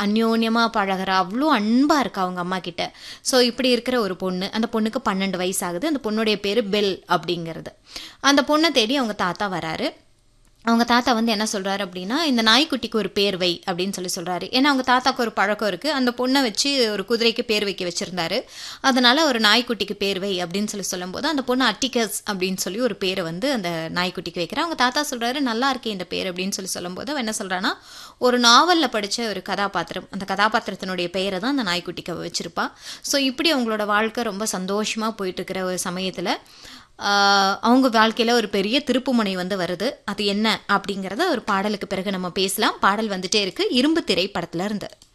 அந்யோன்யமாக பழகுறா அவ்வளோ அன்பாக இருக்கா அவங்க அம்மா கிட்ட ஸோ இப்படி இருக்கிற ஒரு பொண்ணு அந்த பொண்ணுக்கு பன்னெண்டு வயசு ஆகுது அந்த பொண்ணுடைய பேர் பெல் அப்படிங்கிறது அந்த பொண்ணை தேடி அவங்க தாத்தா வராரு அவங்க தாத்தா வந்து என்ன சொல்றாரு அப்படின்னா இந்த நாய்க்குட்டிக்கு ஒரு பேர் வை அப்படின்னு சொல்லி சொல்றாரு ஏன்னா அவங்க தாத்தாக்கு ஒரு பழக்கம் இருக்கு அந்த பொண்ணை வச்சு ஒரு குதிரைக்கு பேர் வைக்க வச்சிருந்தாரு அதனால ஒரு நாய்க்குட்டிக்கு பேர் வை அப்படின்னு சொல்லி சொல்லும்போது அந்த பொண்ணு அட்டிகஸ் அப்படின்னு சொல்லி ஒரு பேரை வந்து அந்த நாய்க்குட்டிக்கு வைக்கிறா அவங்க தாத்தா சொல்றாரு நல்லா இருக்கே இந்த பேர் அப்படின்னு சொல்லி சொல்லும்போது அவன் என்ன சொல்றான்னா ஒரு நாவல்ல படிச்ச ஒரு கதாபாத்திரம் அந்த கதாபாத்திரத்தினுடைய பெயரை தான் அந்த நாய்க்குட்டிக்கு அவ வச்சிருப்பா ஸோ இப்படி அவங்களோட வாழ்க்கை ரொம்ப சந்தோஷமா போயிட்டு இருக்கிற ஒரு சமயத்துல ஆஹ் அவங்க வாழ்க்கையில் ஒரு பெரிய திருப்புமுனை வந்து வருது அது என்ன அப்படிங்கிறத ஒரு பாடலுக்கு பிறகு நம்ம பேசலாம் பாடல் வந்துட்டே இருக்கு இரும்பு திரை படத்துல இருந்து